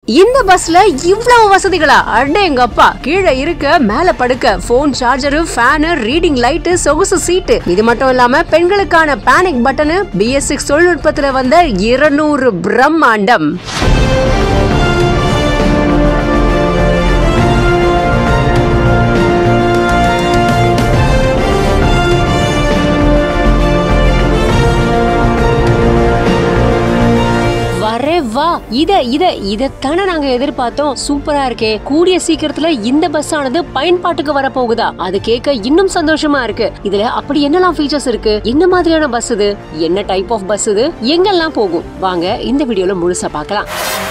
இந்த பஸ்ல இவ்வளவு வசதிகளா அடேங்கப்பா கீழே இருக்க மேல படுக்க phone charger fan reading light சொகுசு சீட்டு இது மட்டும் இல்லாம பெண்களுக்கான பேனிக் பட்டனு பிஎஸ் சிக்ஸ் தொழில்நுட்பத்துல வந்த இருநூறு பிரம்மாண்டம் வரே வா இத இத இதத்தானே நாங்க எதிர்பார்த்தோம் சூப்பரா இருக்கே கூடிய சீக்கிரத்துல இந்த பஸ் ஆனது பயன்பாட்டுக்கு வர போகுதா அது கேட்க இன்னும் சந்தோஷமா இருக்கு இதுல அப்படி என்னெல்லாம் ஃபீச்சர்ஸ் இருக்கு என்ன மாதிரியான பஸ் இது என்ன டைப் ஆஃப் பஸ் இது எங்கெல்லாம் போகும் வாங்க இந்த வீடியோல முழுசா பார்க்கலாம்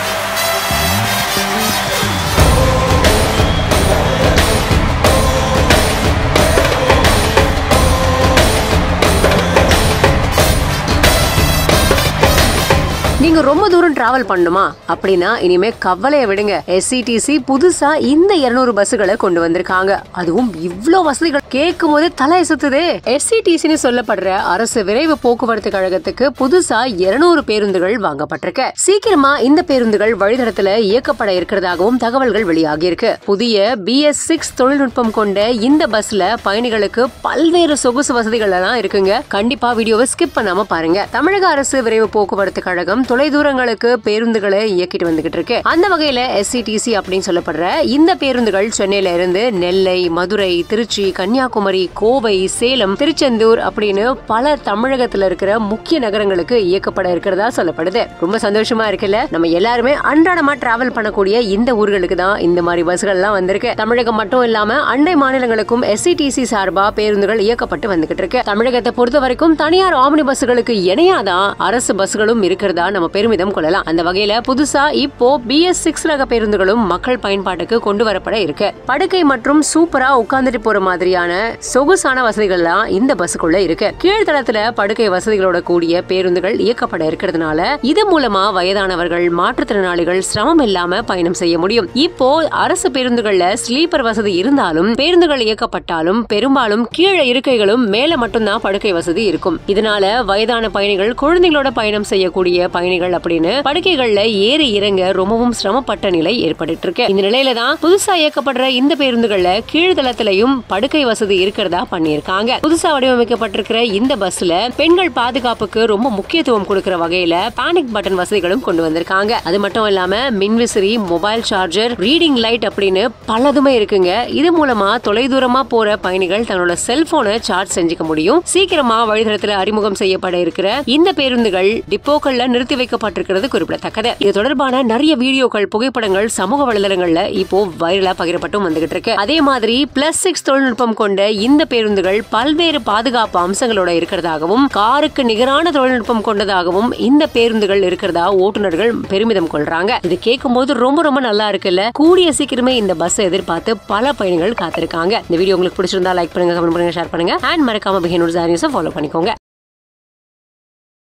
நீங்க ரொம்ப தூரம் டிராவல் பண்ணுமா அப்படின்னா இனிமே கவலையை விடுங்க எஸ்சிடிசி புதுசா இந்த 200 பஸ்ஸுகளை கொண்டு வந்திருக்காங்க அதுவும் இவ்ளோ வசதிகள் கேட்கும் போது தலை சுத்துதே எஸ்சிடிசின்னு சொல்லப்படுற அரசு விரைவு போக்குவரத்து கழகத்துக்கு புதுசா 200 பேருந்துகள் வாங்கப்பட்டிருக்கு சீக்கிரமா இந்த பேருந்துகள் வழித்தடத்துல இயக்கப்பட இருக்கிறதாகவும் தகவல்கள் வெளியாகி இருக்கு புதிய பிஎஸ் சிக்ஸ் தொழில்நுட்பம் கொண்ட இந்த பஸ்ல பயணிகளுக்கு பல்வேறு சொகுசு வசதிகள் எல்லாம் இருக்குங்க கண்டிப்பா வீடியோவை ஸ்கிப் பண்ணாம பாருங்க தமிழக அரசு விரைவு போக்குவரத்து கழகம் தொலைதூரங்களுக்கு பேருந்துகளை இயக்கிட்டு வந்துகிட்டு இருக்கு அந்த வகையில எஸ்சிடிசி அப்படின்னு சொல்லப்படுற இந்த பேருந்துகள் சென்னையில இருந்து நெல்லை மதுரை திருச்சி கன்னியாகுமரி கோவை சேலம் திருச்செந்தூர் அப்படின்னு பல தமிழகத்துல இருக்கிற முக்கிய நகரங்களுக்கு இயக்கப்பட இருக்கிறதா சொல்லப்படுது ரொம்ப சந்தோஷமா இருக்குல்ல நம்ம எல்லாருமே அன்றாடமா டிராவல் பண்ணக்கூடிய இந்த ஊர்களுக்கு தான் இந்த மாதிரி பஸ்கள் எல்லாம் வந்திருக்கு தமிழகம் மட்டும் இல்லாம அண்டை மாநிலங்களுக்கும் எஸ்சிடிசி சார்பா பேருந்துகள் இயக்கப்பட்டு வந்துகிட்டு இருக்கு தமிழகத்தை பொறுத்த வரைக்கும் தனியார் ஆம்னி பஸ்களுக்கு இணையாதான் அரசு பஸ்களும் இருக்கிறதா நம்ம பெருமிதம் கொள்ளலாம் அந்த வகையில புதுசா இப்போ பிஎஸ் சிக்ஸ் ரக பேருந்துகளும் மக்கள் பயன்பாட்டுக்கு கொண்டு வரப்பட இருக்கு படுக்கை மற்றும் சூப்பரா உட்கார்ந்துட்டு போற மாதிரியான சொகுசான வசதிகள்லாம் இந்த பஸ்ஸுக்குள்ள இருக்கு கீழ்த்தளத்துல படுக்கை வசதிகளோட கூடிய பேருந்துகள் இயக்கப்பட இருக்கிறதுனால இது மூலமா வயதானவர்கள் மாற்றுத்திறனாளிகள் சிரமம் இல்லாம பயணம் செய்ய முடியும் இப்போ அரசு பேருந்துகள்ல ஸ்லீப்பர் வசதி இருந்தாலும் பேருந்துகள் இயக்கப்பட்டாலும் பெரும்பாலும் கீழே இருக்கைகளும் மேல மட்டும்தான் படுக்கை வசதி இருக்கும் இதனால வயதான பயணிகள் குழந்தைகளோட பயணம் செய்யக்கூடிய பயணிகள் அப்படின்னு படுக்கைகள்ல ஏறி இறங்க ரொம்பவும் சிரமப்பட்ட நிலை ஏற்பட்டு இருக்கு இந்த நிலையில தான் புதுசா இயக்கப்படுற இந்த பேருந்துகள்ல கீழ்தளத்திலையும் படுக்கை வசதி இருக்கிறதா பண்ணியிருக்காங்க புதுசா வடிவமைக்கப்பட்டிருக்கிற இந்த பஸ்ல பெண்கள் பாதுகாப்புக்கு ரொம்ப முக்கியத்துவம் கொடுக்கிற வகையில பேனிக் பட்டன் வசதிகளும் கொண்டு வந்திருக்காங்க அது மட்டும் இல்லாம மின்விசிறி மொபைல் சார்ஜர் ரீடிங் லைட் அப்படின்னு பலதுமே இருக்குங்க இது மூலமா தொலைதூரமா போற பயணிகள் தன்னோட செல்போனை சார்ஜ் செஞ்சுக்க முடியும் சீக்கிரமா வழித்தடத்துல அறிமுகம் செய்யப்பட இருக்கிற இந்த பேருந்துகள் டிப்போக்கள்ல நிறுத்தி வைக்கப்பட்டிருக்கிறது குறிப்பிடத்தக்கது இது தொடர்பான நிறைய வீடியோக்கள் புகைப்படங்கள் சமூக வலைதளங்கள்ல இப்போ வைரலா பகிரப்பட்டும் வந்துகிட்டு இருக்கு அதே மாதிரி பிளஸ் சிக்ஸ் தொழில்நுட்பம் கொண்ட இந்த பேருந்துகள் பல்வேறு பாதுகாப்பு அம்சங்களோட இருக்கிறதாகவும் காருக்கு நிகரான தொழில்நுட்பம் கொண்டதாகவும் இந்த பேருந்துகள் இருக்கிறதா ஓட்டுநர்கள் பெருமிதம் கொள்றாங்க இது கேட்கும் போது ரொம்ப ரொம்ப நல்லா இருக்குல்ல கூடிய சீக்கிரமே இந்த பஸ் எதிர்பார்த்து பல பயணிகள் காத்திருக்காங்க இந்த வீடியோ உங்களுக்கு பிடிச்சிருந்தா லைக் பண்ணுங்க கமெண்ட் பண்ணுங்க ஷேர் பண்ணுங்க அண்ட் மறக்காம பிஹேனூர் நியூஸை ஃபாலோ பண்ணிக்கோங்க